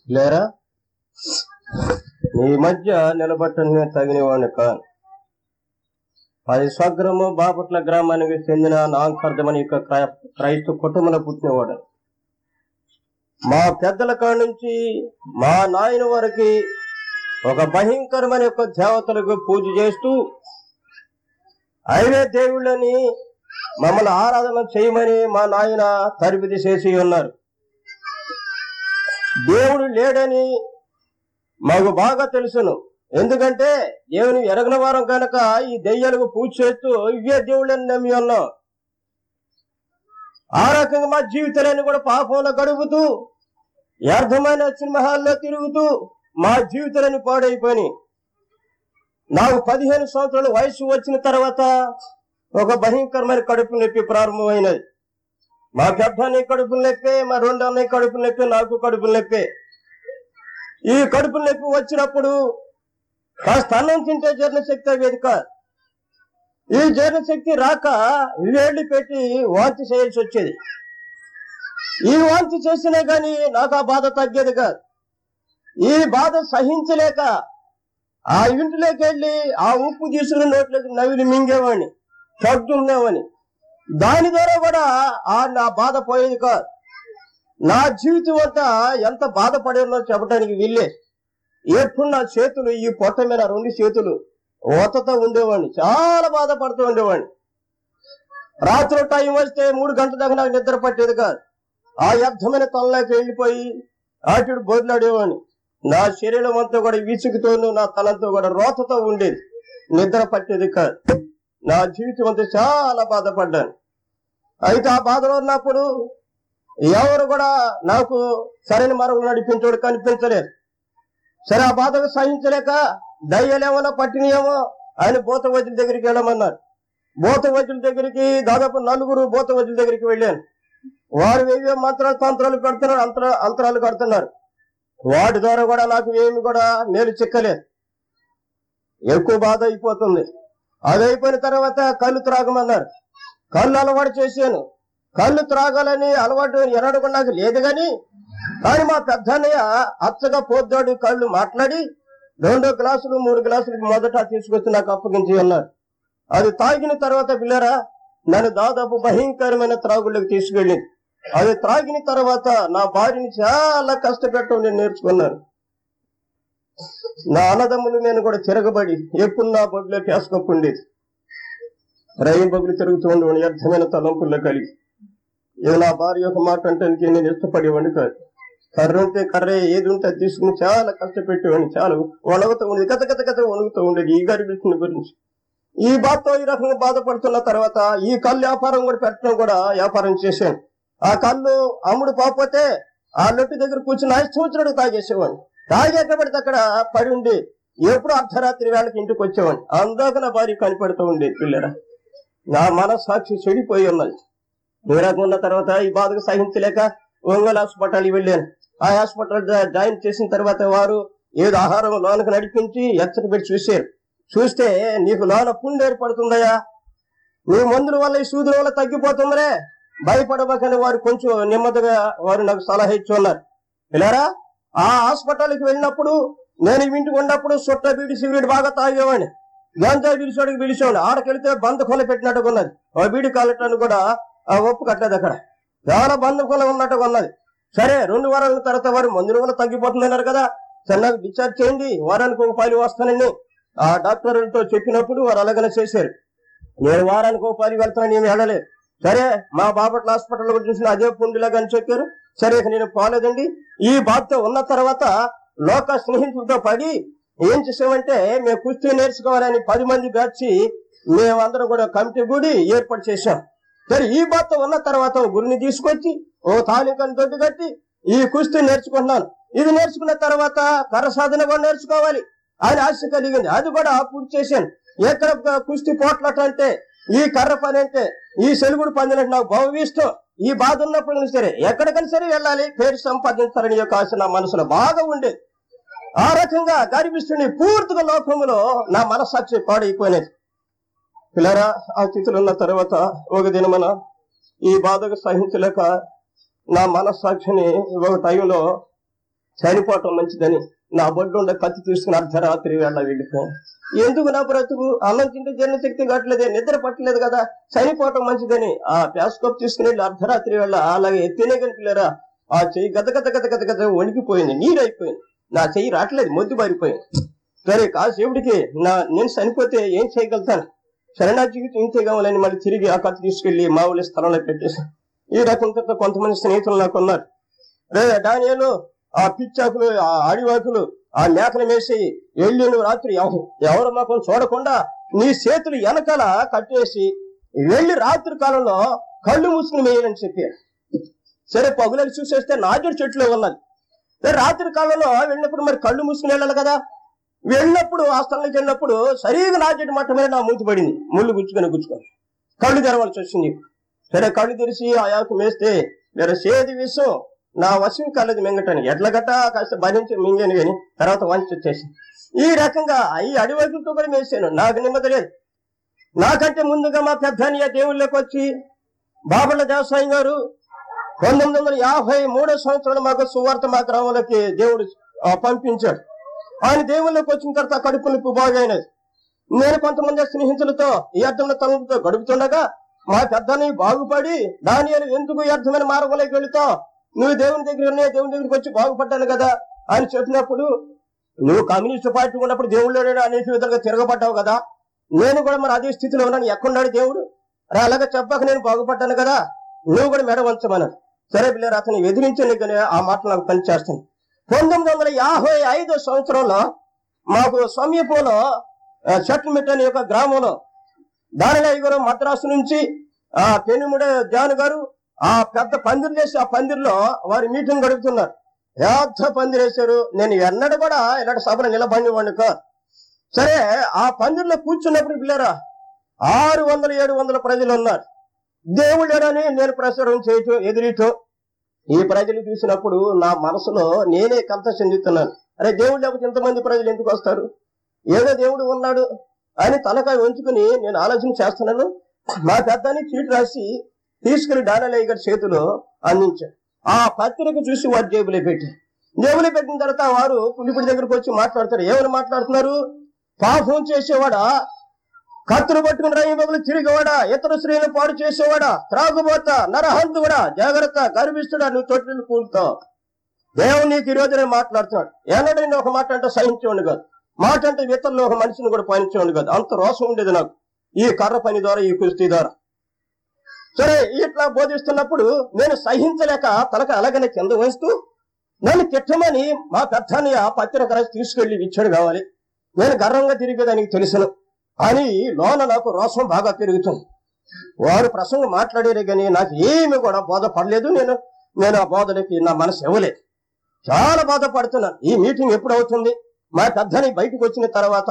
లేరా నీ మధ్య నిలబట్టని తగిన వాడిని కాను అది స్వగ్రము బాపట్ల గ్రామానికి చెందిన నాంకర్ధమని యొక్క క్రై- క్రైస్తవ కుటుంబంలో పుట్టినవాడు మా పెద్దల కాడి నుంచి మా నాయన వారికి ఒక భయంకరమైన యొక్క దేవతలకు పూజ చేస్తూ అయివే దేవుళ్ళని మమ్మల్ని ఆరాధన చేయమని మా నాయన తరిపిది చేసి ఉన్నారు దేవుడు లేడని మాకు బాగా తెలుసును ఎందుకంటే దేవుని ఎరగన వారం కనుక ఈ దెయ్యాలకు పూజ చేస్తూ ఇవే దేవుళ్ళని నమ్మి ఉన్నాం ఆ రకంగా మా జీవితాలన్నీ కూడా పాపంలో గడుపుతూ వ్యర్థమైన సినిమాల్లో తిరుగుతూ మా జీవితాలన్నీ పాడైపోయినాయి నాకు పదిహేను సంవత్సరాల వయసు వచ్చిన తర్వాత ఒక భయంకరమైన కడుపు నొప్పి ప్రారంభమైనది మా పెద్దాన్ని కడుపు నొప్పి మా రెండో అన్నయ్య కడుపు నొప్పి నాకు కడుపు నొప్పి ఈ కడుపు నొప్పి వచ్చినప్పుడు కాస్త అన్నం తింటే జీర్ణశక్తి అయ్యేది కాదు ఈ జీర్ణశక్తి రాక వేళ్ళు పెట్టి వాంతి చేయాల్సి వచ్చేది ఈ వాంతి చేసినా గాని నాకు ఆ బాధ తగ్గేది కాదు ఈ బాధ సహించలేక ఆ ఇంటిలోకి వెళ్ళి ఆ ఉప్పు తీసుకుని నోట్లోకి నవిలి మింగేవాడిని తగ్గుండేవని దాని ద్వారా కూడా ఆ నా బాధ పోయేది కాదు నా జీవితం అంతా ఎంత బాధపడేదో చెప్పడానికి వీళ్ళే ఎప్పుడు నా చేతులు ఈ పొట్ట మీద రెండు చేతులు ఓతతో ఉండేవాడిని చాలా బాధపడుతూ ఉండేవాడిని రాత్రి టైం వస్తే మూడు గంటల దాకా నాకు నిద్ర పట్టేది కాదు ఆ వ్యర్థమైన తనలోకి వెళ్ళిపోయి ఆటుడు బొదిలాడేవాడిని నా శరీరం అంతా కూడా విసుగుతోనూ నా తలంతో కూడా రోతతో ఉండేది నిద్ర పట్టేది కాదు నా జీవితం అంతా చాలా బాధపడ్డాను అయితే ఆ బాధలో ఉన్నప్పుడు ఎవరు కూడా నాకు సరైన మార్గం నడిపించడు కనిపించలేదు సరే ఆ బాధకు సహించలేక దయ్యాలేమన్నా పట్టినయేమో ఆయన భూత వైద్యుల దగ్గరికి వెళ్ళమన్నారు భూత వైద్యుల దగ్గరికి దాదాపు నలుగురు భూత వైద్యుల దగ్గరికి వెళ్ళాను వారు ఏవే మంత్రాలు తంత్రాలు పెడుతున్నారు అంతర అంతరాలు కడుతున్నారు వాటి ద్వారా కూడా నాకు ఏమి కూడా మేలు చిక్కలేదు ఎక్కువ బాధ అయిపోతుంది అది అయిపోయిన తర్వాత కళ్ళు త్రాగమన్నారు కళ్ళు అలవాటు చేశాను కళ్ళు త్రాగాలని అలవాటు ఎనడు కూడా నాకు లేదు గాని కానీ మా పెద్దన్నయ్య అచ్చగా పోద్దాడు కళ్ళు మాట్లాడి రెండో గ్లాసులు మూడు గ్లాసులు మొదట తీసుకొచ్చి నాకు అప్పగించి ఉన్నారు అది తాగిన తర్వాత పిల్లరా నన్ను దాదాపు భయంకరమైన త్రాగుళ్ళకి తీసుకెళ్ళింది అది త్రాగిన తర్వాత నా భార్యని చాలా కష్టపెట్టడం నేను నేర్చుకున్నాను నా అన్నదమ్ములు నేను కూడా తిరగబడి ఎప్పుడు నా బొడ్లోకి వేసుకోకుండేది రైలు బొగ్గులు తిరుగుతూ ఉండేవాడిని వ్యర్థమైన తలంపుల్లో కలిగి ఇది నా భార్య యొక్క మాట అంటే నేను ఇష్టపడేవాడిని కాదు కర్ర ఉంటే కర్ర ఏది ఉంటే అది తీసుకుని చాలా కష్టపెట్టేవాడిని చాలా వణుగుతూ ఉండేది గత గత గత వణుగుతూ ఉండేది ఈ గర్భిస్తున్న గురించి ఈ బాధతో ఈ రకంగా బాధపడుతున్న తర్వాత ఈ కళ్ళు వ్యాపారం కూడా పెట్టడం కూడా వ్యాపారం చేశాను ఆ కళ్ళు అమ్ముడు పోకపోతే ఆ లొట్టు దగ్గర కూర్చుని ఐదు సంవత్సరాలు తాగేసేవాడిని తాగేట పడితే అక్కడ పడి ఉండి ఎప్పుడు అర్ధరాత్రి వేళకి ఇంటికి వచ్చేవాడిని అందాక నా భార్య కనిపెడుతూ ఉండేది పిల్లరా నా మనస్సాక్షి చెడిపోయి ఉన్నది ఈ రకంగా ఉన్న తర్వాత ఈ బాధకు సహించలేక ఒంగోలు హాస్పిటల్కి వెళ్ళాను ఆ హాస్పిటల్ జా- జాయిన్ చేసిన తర్వాత వారు ఏదో ఆహారం లోనకు నడిపించి ఎచ్చటి పెట్టి చూశారు చూస్తే నీకు లోన పుండు ఏర్పడుతుందయ్యా నీ మందుల వల్ల ఈ సూదుల వల్ల తగ్గిపోతుందరే భయపడబోకని వారు కొంచెం నెమ్మదిగా వారు నాకు సలహా ఇచ్చి ఉన్నారు ఇలారా ఆ హాస్పిటల్కి వెళ్ళినప్పుడు నేను ఈ ఇంటికి ఉన్నప్పుడు సుట్ట బీడి సిగరెట్ బాగా తాగేవాడిని గంజా పిలిచోడికి పిలిచేవాడు ఆడకెళ్తే బంద కొల పెట్టినట్టుగా ఉన్నది ఆ బీడి కాలటాన్ని కూడా ఆ ఒప్పు కట్టలేదు అక్కడ చాలా బంద కొల ఉన్నట్టుగా ఉన్నది సరే రెండు వారాల తర్వాత వారు మందుల వల్ల తగ్గిపోతుందన్నారు కదా సరే నాకు డిశ్చార్జ్ చేయండి వారానికి ఒక పాలు వస్తానని ఆ డాక్టర్లతో చెప్పినప్పుడు వారు అలాగనే చేశారు నేను వారానికి ఒక పాలు వెళ్తానని ఏమి వెళ్ళలేదు సరే మా బాపట్ల హాస్పిటల్ కూడా చూసిన అదే పుండిలాగా అని చెప్పారు సరే ఇక నేను పోలేదండి ఈ బాధతో ఉన్న తర్వాత లోక స్నేహితులతో పడి ఏం చేసామంటే మేము కుస్తీ నేర్చుకోవాలని పది మంది బ్యాచ్ మేమందరం కూడా కమిటీ కూడి ఏర్పాటు చేశాం సరే ఈ బాధతో ఉన్న తర్వాత ఓ గురిని తీసుకొచ్చి ఓ తాలికని దొడ్డు కట్టి ఈ కుస్తీ నేర్చుకుంటున్నాను ఇది నేర్చుకున్న తర్వాత కర్ర సాధన కూడా నేర్చుకోవాలి అని ఆశ కలిగింది అది కూడా పూర్తి చేశాను ఎక్కడ కుస్తీ పోట్లాట అంటే ఈ కర్ర పని అంటే ఈ సెలుగుడు పని అంటే నాకు బాగా ఇష్టం ఈ బాధ ఉన్నప్పుడు సరే ఎక్కడికైనా సరే వెళ్ళాలి పేరు సంపాదించాలని యొక్క ఆశ నా మనసులో బాగా ఉండేది ఆ రకంగా గర్భిస్తుని పూర్తిగా లోకంలో నా మనస్సాక్షి పాడైపోయినది పిల్లరా ఆ స్థితిలో ఉన్న తర్వాత ఒక దినమన ఈ బాధకు సహించలేక నా మనస్సాక్షిని ఒక టైంలో చనిపోవటం మంచిదని నా బొడ్డు ఉండే కత్తి తీసుకుని అర్ధరాత్రి వేళ వెళ్ళిపోయాను ఎందుకు నా బ్రతుకు అన్నం తింటే జీర్ణశక్తి కావట్లేదే నిద్ర పట్టలేదు కదా చనిపోవటం మంచిదని ఆ ప్యాస్కోప్ తీసుకుని వెళ్ళి అర్ధరాత్రి వేళ అలాగే ఎత్తినే కనిపిలేరా ఆ చెయ్యి గద గద గద గద గద వణికిపోయింది నీరు అయిపోయింది నా చెయ్యి రావట్లేదు మొద్దు బారిపోయింది సరే కాసేపుడికి నా నేను చనిపోతే ఏం చేయగలుగుతాను సరే నా జీవితం ఇంతే కావాలని మళ్ళీ తిరిగి ఆ కత్తి తీసుకెళ్లి మా ఊళ్ళో స్థలంలో పెట్టేసి ఈ రకంతో కొంతమంది స్నేహితులు నాకు ఉన్నారు రే డానియలు ఆ పిచ్చాకులు ఆ అడివాకులు ఆ మేకలు వేసి వెళ్ళి నువ్వు రాత్రి ఎవ- ఎవరు మాకు చూడకుండా నీ చేతులు వెనకాల కట్టేసి వెళ్ళి రాత్రి కాలంలో కళ్ళు మూసుకుని వేయాలని చెప్పారు సరే పగులని చూసేస్తే నాజుడు చెట్లు ఉన్నది సరే రాత్రి కాలంలో వెళ్ళినప్పుడు మరి కళ్ళు మూసుకుని వెళ్ళాలి కదా వెళ్ళినప్పుడు ఆ స్థలంలోకి వెళ్ళినప్పుడు సరిగా నాజెడు మట్ట మీద నా మూతి పడింది ముళ్ళు గుచ్చుకొని గుచ్చుకొని కళ్ళు తెరవాల్సి వచ్చింది సరే కళ్ళు తెరిచి ఆ యాకు మేస్తే వేరే సేది విషం నా వశం కలది మింగటానికి ఎట్ల గట్ట కాస్త భరించి మింగాను కానీ తర్వాత వంచి వచ్చేసింది ఈ రకంగా ఈ అడివైపులతో కూడా మేసాను నాకు నెమ్మది లేదు నాకంటే ముందుగా మా పెద్దనియ దేవుళ్ళకి వచ్చి బాబుల దేవసాయం గారు పంతొమ్మిది వందల యాభై మూడో సంవత్సరంలో మాకు సువార్త మా గ్రామంలోకి దేవుడు ఆ, పంపించాడు ఆయన దేవుళ్ళకి వచ్చిన తర్వాత కడుపు నొప్పి బాగైనది నేను కొంతమంది స్నేహితులతో ఈ అర్థంలో తలుపుతో గడుపుతుండగా మా పెద్దని బాగుపడి దాని ఎందుకు ఈ అర్థమైన మార్గంలోకి వెళుతావు నువ్వు దేవుని దగ్గర దేవుని దగ్గరికి వచ్చి బాగుపడ్డాను కదా అని చెప్పినప్పుడు నువ్వు కమ్యూనిస్ట్ పార్టీ ఉన్నప్పుడు దేవుడు లేడు అనేక విధంగా తిరగబడ్డావు కదా నేను కూడా మరి అదే స్థితిలో ఉన్నాను ఎక్కడున్నాడు దేవుడు రా అలాగే చెప్పాక నేను బాగుపడ్డాను కదా నువ్వు కూడా మెడ వంచమన్నాడు సరే పిల్లలు అతను ఎదిరించని కానీ ఆ మాటలు నాకు పనిచేస్తాను పంతొమ్మిది వందల యాభై ఐదో సంవత్సరంలో మాకు సమీపంలో సెటిల్మెంట్ అనే ఒక గ్రామంలో దానిలయ్య గారు మద్రాసు నుంచి ఆ పెనుముడే జాన్ గారు ఆ పెద్ద పందిరి చేసి ఆ పందిరిలో వారి మీటింగ్ గడుపుతున్నారు పెద్ద పందిరి వేశారు నేను ఎన్నడూ కూడా ఇలాంటి సభలో నిలబడివాడిని కాదు సరే ఆ పందిరిలో కూర్చున్నప్పుడు పిల్లరా ఆరు వందల ఏడు వందల ప్రజలు ఉన్నారు దేవుడేనని నేను ప్రచారం చేయటం ఎదిరియటం ఈ ప్రజలు చూసినప్పుడు నా మనసులో నేనే కంత చెందుతున్నాను అరే దేవుడు లేకపోతే ఇంతమంది ప్రజలు ఎందుకు వస్తారు ఏదో దేవుడు ఉన్నాడు అని తలకాయ ఉంచుకుని నేను ఆలోచన చేస్తున్నాను మా పెద్దని చీటు రాసి తీసుకుని డానలయ్య గారి చేతిలో అందించాడు ఆ పత్రిక చూసి వారు జేబులో పెట్టి జేబులో పెట్టిన తర్వాత వారు పులిపుడి దగ్గరకు వచ్చి మాట్లాడతారు ఏమని మాట్లాడుతున్నారు పాపం చేసేవాడా కత్తులు పట్టుకుని రైబులు తిరిగివాడా ఇతర స్త్రీలను పాడు చేసేవాడా త్రాగుబోత నరహంతుడా జాగ్రత్త గర్భిస్తుడా నువ్వు తొట్టిని కూలుతావు దేవుడు నీకు ఈ రోజు నేను మాట్లాడుతున్నాడు ఏనాడు నేను ఒక మాట అంటే సహించేవాడు కాదు మాట అంటే ఇతరులు ఒక మనిషిని కూడా పయనించేవాడు కాదు అంత రోషం ఉండేది నాకు ఈ కర్ర పని ద్వారా ఈ కుస్తీ ద్వారా సరే ఇట్లా బోధిస్తున్నప్పుడు నేను సహించలేక తనకు అలాగనే కింద వేస్తూ నన్ను తిట్టమని మా పెద్దని ఆ పత్రిక రాసి తీసుకెళ్లి ఇచ్చాడు కావాలి నేను గర్వంగా తిరిగేదానికి తెలుసును అని లోన నాకు రోషం బాగా పెరుగుతుంది వారు ప్రసంగం మాట్లాడారే కానీ నాకు ఏమి కూడా బోధపడలేదు నేను నేను ఆ బోధలకి నా మనసు ఇవ్వలేదు చాలా బాధపడుతున్నాను ఈ మీటింగ్ ఎప్పుడు అవుతుంది మా పెద్దని బయటకు వచ్చిన తర్వాత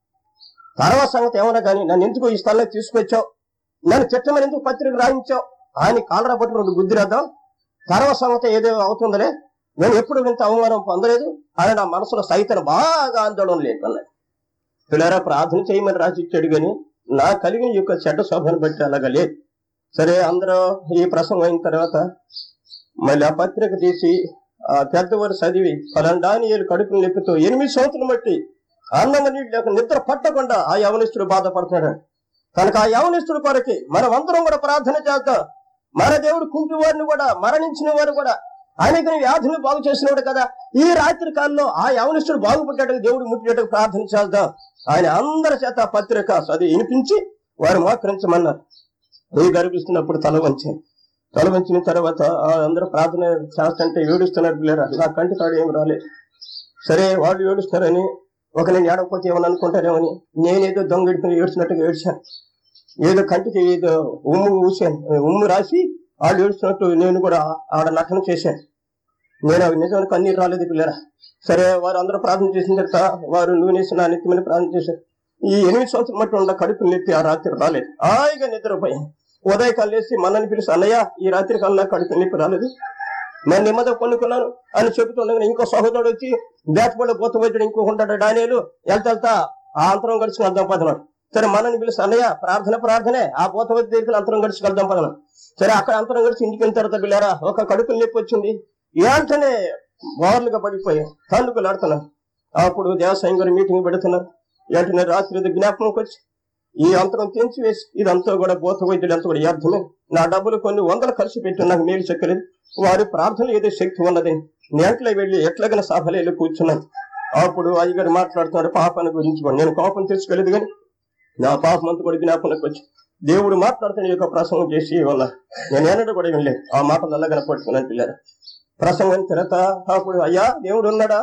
తర్వాత సంగతి ఏమన్నా కానీ నన్ను ఎందుకు ఈ స్థలంలో తీసుకొచ్చావు నన్ను చిట్టమని ఎందుకు పత్రిక రాయించావు ఆయన కాలరా పట్టుకుని రెండు బుద్ధి రాద్దాం తర్వాత సంగతి ఏదో అవుతుందలే నేను ఎప్పుడు ఇంత అవమానం పొందలేదు అని నా మనసులో సైతం బాగా ఆందోళన లేకున్నాయి పిల్లరా ప్రార్థన చేయమని రాసి ఇచ్చాడు కానీ నా కలిగిన ఈ యొక్క చెడ్డ శోభను బట్టి అలాగా లేదు సరే అందరూ ఈ ప్రసంగం అయిన తర్వాత మళ్ళీ ఆ పత్రిక తీసి ఆ పెద్దవారు చదివి ఫలండానియలు కడుపును నిప్పుతూ ఎనిమిది సంవత్సరం బట్టి అన్నం నీళ్ళు లేక నిద్ర పట్టకుండా ఆ యవనిస్తుడు బాధపడుతున్నాడు కనుక ఆ యవనిస్తుడు కొరకి మనం అందరం కూడా ప్రార్థన చేద్దాం మన దేవుడు కుంటి వారిని కూడా మరణించిన వారు కూడా అనేక వ్యాధులు బాగు చేసినవాడు కదా ఈ రాత్రి కాలంలో ఆ యవనిస్తుడు బాగుపడ్డాడు దేవుడు ముట్టేటకు ప్రార్థన చేద్దాం ఆయన అందరి చేత ఆ పత్రిక చదివి వినిపించి వారు మోకరించమన్నారు ఈ గర్భిస్తున్నప్పుడు తల వంచాను తల వంచిన తర్వాత ఆ అందరూ ప్రార్థన చేస్తుంటే ఏడుస్తున్నారు పిల్లరా నా కంటి కాడు ఏమి రాలేదు సరే వాళ్ళు ఏడుస్తారని ఒక నేను ఏడకపోతే ఏమని అనుకుంటారేమని నేనేదో దొంగ గడిపిన ఏడ్చినట్టుగా ఏడ్చాను ఏదో కంటికి ఏదో ఉమ్ము ఊసాను ఉమ్ము రాసి వాళ్ళు ఏడుస్తున్నట్టు నేను కూడా ఆడ నటన చేశాను నేను అవి నిజమైన కన్నీరు రాలేదు పిల్లరా సరే వారు అందరూ ప్రార్థన చేసిన తర్వాత వారు నూనెసి నా నెత్తిమని ప్రార్థన చేశారు ఈ ఎనిమిది సంవత్సరం మట్టి ఉన్న కడుపు నెత్తి ఆ రాత్రి రాలేదు హాయిగా నిద్రపోయాను ఉదయకాలు లేసి మనని పిలిచి అన్నయ్య ఈ రాత్రి కాలం నాకు కడుపు నొప్పి రాలేదు నేను నెమ్మది కొనుక్కున్నాను అని చెబుతుండగా ఇంకో సహోదరుడు వచ్చి బేతపల్లి బూత వైద్యుడు ఇంకో ఉంటాడు డానియలు వెళ్తా వెళ్తా ఆ అంతరం గడిచి వెళ్దాం పదనాడు సరే మనని పిలిచి అన్నయ్య ప్రార్థన ప్రార్థనే ఆ బూత వైద్య దగ్గరికి అంతరం గడిచి వెళ్దాం పదనాడు సరే అక్కడ అంతరం గడిచి ఇంటికి వెళ్ళిన తర్వాత పిల్లారా ఒక కడుపు నొప్పి వచ్చింది వెంటనే బోర్లుగా పడిపోయి తన్నుకులాడుతున్నారు అప్పుడు దేవసాయం గారు మీటింగ్ పెడుతున్నారు వెంటనే రాత్రి ఇది జ్ఞాపకంకి వచ్చి ఈ అంతరం తెంచి వేసి ఇదంతా కూడా భూత వైద్యుడు అంతా కూడా వ్యర్థమే నా డబ్బులు కొన్ని వందలు ఖర్చు పెట్టి నాకు మేలు చెక్కలేదు వారి ప్రార్థన ఏదో శక్తి ఉన్నది నేంట్లో వెళ్ళి ఎట్లాగైనా సభలో వెళ్ళి కూర్చున్నాను అప్పుడు అయ్యగారు మాట్లాడుతున్నాడు పాపాన్ని గురించి కూడా నేను కోపం తెచ్చుకోలేదు కానీ నా పాపం అంతా కూడా జ్ఞాపకంలోకి వచ్చి దేవుడు మాట్లాడుతున్న ఈ యొక్క ప్రసంగం చేసి వల్ల నేను ఏనాడు కూడా వినలేదు ఆ మాటలు అలాగనే పట్టుకున్నాను పిల్లలు ప్రసంగం తర్వాత అప్పుడు అయ్యా దేవుడు ఉన్నాడా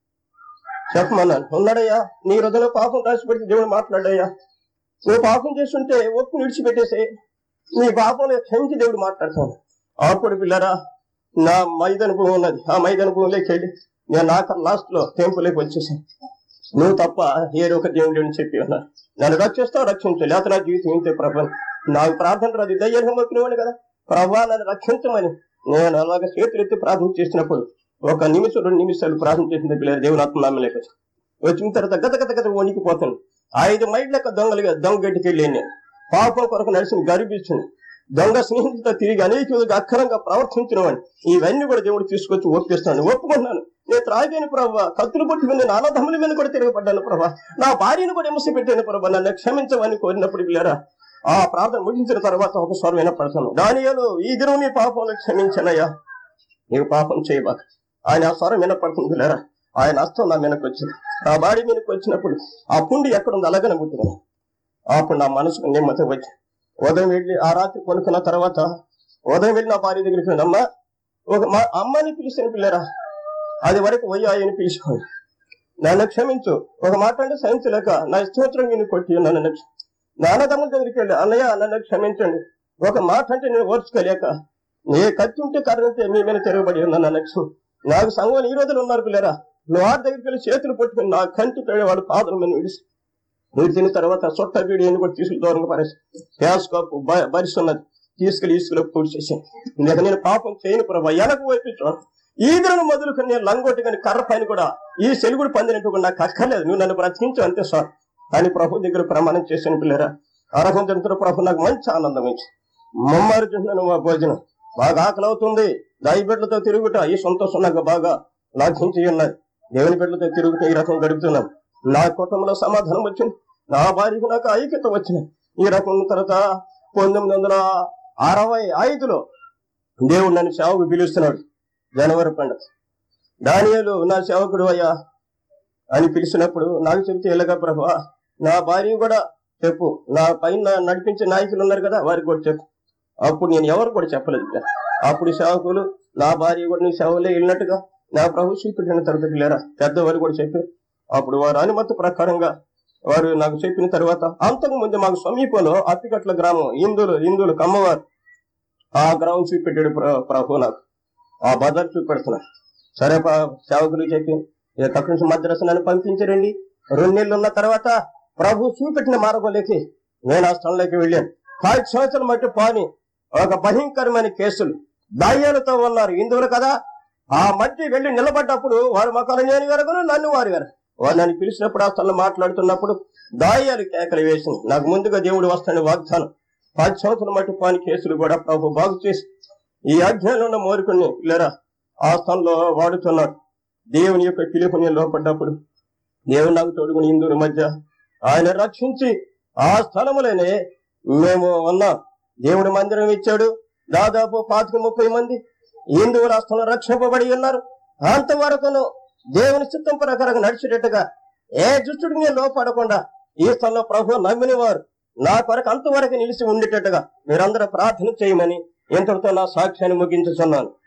చెప్పమన్నాను ఉన్నాడయ్యా నీ హృదయంలో పాపం రాసి పెడితే దేవుడు మాట్లాడయ్యా నువ్వు పాపం చేస్తుంటే ఒప్పు విడిచిపెట్టేసి నీ పాపంలో క్షమించి దేవుడు మాట్లాడతాను అప్పుడు పిల్లరా నా మైదాన భూమి ఉన్నది ఆ మైదాన భూమిలోకి వెళ్ళి నేను నాకు లాస్ట్ లో టెంపుల్లోకి వచ్చేసాను నువ్వు తప్ప ఏదో ఒక దేవుడు అని చెప్పి ఉన్నా నన్ను రక్షిస్తావు రక్షించు లేకపోతే నా జీవితం ఇంతే ప్రభు నాకు ప్రార్థన రాదు దయ్యాలు మొక్కినవాడు కదా ప్రభా నన్ను రక్షించమని నేను అలాగ చేతులు ఎత్తి ప్రార్థన చేసినప్పుడు ఒక నిమిషం రెండు నిమిషాలు ప్రార్థన చేసిన పిల్లలు దేవుని ఆత్మ నమ్మలేక వచ్చిన తర్వాత గత గత గత వణికిపోతాను ఐదు మైళ్ళ లెక్క దొంగలుగా దొంగ గడ్డికి వెళ్ళి నేను పాపం కొరకు నడిచిన గర్భించింది దొంగ స్నేహితులతో తిరిగి అనేక విధంగా అక్కరంగా ప్రవర్తించిన వాడిని ఇవన్నీ కూడా దేవుడు తీసుకొచ్చి ఒప్పిస్తాను ఒప్పుకున్నాను నేను త్రాగాను ప్రభావ కత్తులు పట్టుకుని నా అన్నదమ్ముల మీద కూడా తిరగబడ్డాను ప్రభా నా భార్యను కూడా హింస పెట్టాను ప్రభా నన్ను క్షమించమని కోరినప్పుడు పిల్లరా ఆ ప్రార్థన ముగించిన తర్వాత ఒక స్వరం వినపడతాను దానియాలు ఈ దినం నీ పాపంలో క్షమించనయ్యా నీవు పాపం చేయబాక ఆయన ఆ స్వరం వినపడుతుంది పిల్లరా ఆయన హస్తం నా మీదకి వచ్చింది ఆ బాడీ మీదకి వచ్చినప్పుడు ఆ పుండి ఎక్కడుంది అలాగనే ముట్టుకున్నాను అప్పుడు నా మనసుకు నెమ్మది వచ్చి ఉదయం వెళ్ళి ఆ రాత్రి కొనుక్కున్న తర్వాత ఉదయం వెళ్ళి నా భార్య దగ్గరికి వెళ్ళి, అమ్మా ఒక మా అమ్మని పిలిచిన పిల్లరా అది వరకు వయ్యాయని పిలుచుకోండి నన్ను క్షమించు ఒక మాట అంటే సహించలేక నా ఇష్టోత్తరం నేను కొట్టి నన్ను క్ష- నా అన్నదమ్ముల దగ్గరికి వెళ్ళి అన్నయ్య నన్ను క్షమించండి ఒక మాట అంటే నేను ఓర్చుకోలేక నీ కత్తి ఉంటే కర్రంతే మీ మీద తిరగబడి ఉన్నాను నన్ను క్ష- నాకు సంఘం ఈ రోజులు ఉన్నారు పిల్లరా నువ్వు వారి దగ్గరికి వెళ్ళి చేతులు పట్టుకుని నా కంటి పెళ్ళి వాడు పాదల మీద విడిసి మీరు తిన్న తర్వాత సొట్ట బీడిని కూడా తీసుకుని దూరంగా పరేసి గ్యాస్ కప్పు బ- భరిస్తున్నది తీసుకెళ్లి ఇసుకలో పూడి చేసి లేక నేను పాపం చేయను ప్రభా వెనక వైపు చూడు ఈదులను మొదలుకొని నేను లంగొట్టి కానీ కర్ర పైన కూడా ఈ సెలుగుడు పందినట్టు కూడా నాకు అక్కర్లేదు నువ్వు నన్ను బ్రతికించు అంతే సార్ కానీ ప్రభు దగ్గర ప్రమాణం చేసిన పిల్లరా అర్హం జంతున్న ప్రభు నాకు మంచి ఆనందం ఇచ్చి మమ్మారు తింటున్నాను మా భోజనం బాగా ఆకలి అవుతుంది దాయి బిడ్డలతో తిరుగుట ఈ సంతోషం నాకు బాగా లాభించి ఉన్నది దేవుని బిడ్డలతో తిరుగుట ఈ రకం గడుపుతున్నాం నా కుటుంబంలో సమాధానం వచ్చింది నా భార్యకు నాకు ఐక్యత వచ్చింది ఈ రకం తర్వాత పంతొమ్మిది వందల అరవై ఐదులో దేవుడు నన్ను సేవకు పిలుస్తున్నాడు జనవరి పండుగ దానియాలు నా సేవకుడు అయ్యా అని పిలిచినప్పుడు నాకు చెబితే ఎలాగా ప్రభా నా భార్య కూడా చెప్పు నా పైన నడిపించే నాయకులు ఉన్నారు కదా వారికి కూడా చెప్పు అప్పుడు నేను ఎవరు కూడా చెప్పలేదు ఇంకా. అప్పుడు సేవకులు నా భార్య కూడా నీ సేవలే వెళ్ళినట్టుగా నా ప్రభు చూపించిన తర్వాత పిల్లరా పెద్దవారు కూడా చెప్పారు అప్పుడు వారు అనుమతి ప్రకారంగా వారు నాకు చెప్పిన తర్వాత అంతకు ముందు మాకు సమీపంలో అత్తికట్ల గ్రామం ఇందులు ఇందులు కమ్మవారు ఆ గ్రామం చూపెట్టాడు ప్ర- ప్రభు నాకు ఆ బజార్ చూపెడుతున్నా సరే ప- సేవకులు చెప్పి ఇక అక్కడి నుంచి మద్రాసు నన్ను పంపించరండి రెండు నెలలు ఉన్న తర్వాత ప్రభు చూపెట్టిన మార్గంలోకి నేను ఆ స్థలంలోకి వెళ్ళాను పది సంవత్సరాల మట్టి పాని ఒక భయంకరమైన కేసులు దయ్యాలతో ఉన్నారు హిందువులు కదా ఆ మధ్య వెళ్ళి నిలబడ్డప్పుడు వారు మొక్కలు నేను వెరగను నన్ను వారు వెరగను వారు నన్ను పిలిచినప్పుడు ఆ స్థలంలో మాట్లాడుతున్నప్పుడు దాయాలు కేకలు వేసింది నాకు ముందుగా దేవుడు వస్తాడని వాగ్దానం పది సంవత్సరాల మట్టి పాని కేసులు కూడా ప్రభు బాగు చేసి ఈ అజ్ఞానంలో ఉన్న మోరుకుని పిల్లరా ఆ స్థలంలో వాడుతున్నాడు దేవుని యొక్క పిలుపుని లోపడ్డప్పుడు దేవుడు నాకు తోడుకుని హిందువుల మధ్య ఆయన రక్షించి ఆ స్థలములోనే మేము ఉన్నాం దేవుడు మందిరం ఇచ్చాడు దాదాపు పాతిక ముప్పై మంది హిందువుల ఆ స్థలం రక్షింపబడి ఉన్నారు అంతవరకును దేవుని చిత్తం ప్రకారం నడిచేటట్టుగా ఏ దుష్టుడికి నేను లోపడకుండా ఈ స్థలంలో ప్రభు నమ్మిన వారు నా కొరకు అంతవరకు నిలిచి ఉండేటట్టుగా మీరందరూ ప్రార్థన చేయమని ఇంతటితో నా సాక్ష్యాన్ని ముగించుతున్నాను